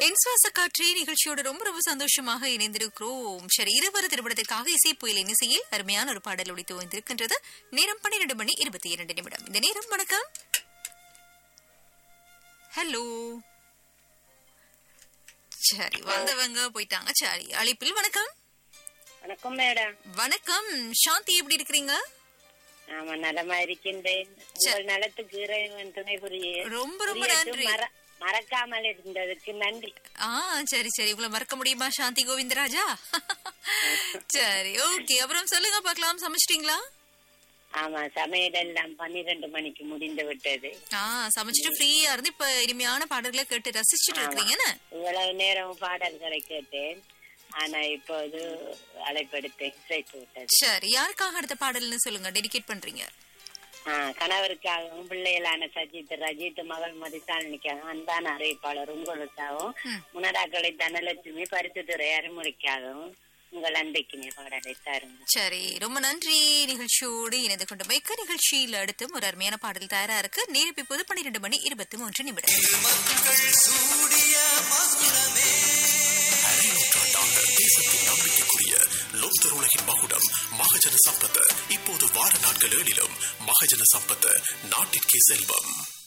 என் சுவாச காற்றே நிகழ்ச்சியோட ரொம்ப ரொம்ப சந்தோஷமாக இணைந்திருக்கிறோம் சரி இருவர் திருமணத்திற்காக இசை புயலின் இசையில் அருமையான ஒரு பாடல் ஒழித்து வந்திருக்கின்றது நேரம் பன்னிரண்டு மணி இருபத்தி இரண்டு நிமிடம் இந்த நேரம் வணக்கம் ஹலோ சரி வந்தவங்க போயிட்டாங்க சரி அழைப்பில் வணக்கம் வணக்கம் மேடம் வணக்கம் சாந்தி எப்படி இருக்கிறீங்க ஆமா நலமா இருக்கின்றேன் உங்கள் நலத்துக்கு இறைவன் துணை புரிய ரொம்ப ரொம்ப புரியட்டும். நன்றி மற- மறக்காமல் இருந்ததற்கு நன்றி ஆ சரி சரி உங்களை மறக்க முடியுமா சாந்தி கோவிந்தராஜா சரி ஓகே அப்புறம் சொல்லுங்க பார்க்கலாம் சமைச்சிட்டீங்களா ஆமா சமையல் எல்லாம் பன்னிரண்டு மணிக்கு முடிந்து விட்டது ஆ சமைச்சிட்டு ஃப்ரீயா இருந்து இப்ப இனிமையான பாடல்களை கேட்டு ரசிச்சுட்டு இருக்கிறீங்க என்ன? இவ்வளவு நேரம் பாடல்களை கேட்டேன் ஆனா இப்போது அழைப்படுத்த இசைத்து விட்டது சரி யாருக்காக அடுத்த பாடல்னு சொல்லுங்க டெடிகேட் பண்றீங்க ஆ, கணவருக்காகவும் பிள்ளைகளான சஜித் ரஜித் மகள் மதிசாலனிக்காகவும் அன்பான அறிவிப்பாளர் உங்களுக்காகவும் ம். முனடாக்களை தனலட்சுமி பரிசுத்துறை அறிமுறைக்காகவும் உங்கள் அன்பிக்கினை பாடலை தாருங்கள் சரி ரொம்ப நன்றி நிகழ்ச்சியோடு இணைந்து கொண்டு மிக்க நிகழ்ச்சியில் அடுத்தும் ஒரு அருமையான பாடல் தயாரா இருக்கு நேரம் இப்போது பன்னிரண்டு மணி இருபத்தி மூன்று நிமிடம் நூற்றாண்டாக தேசத்தின் நம்பிக்கைக்குரிய லோக்தர் உலகின் மகுடம் மகஜன சம்பத் இப்போது வார நாட்கள் ஏழிலும் மகஜன சம்பத் நாட்டிற்கே செல்வம்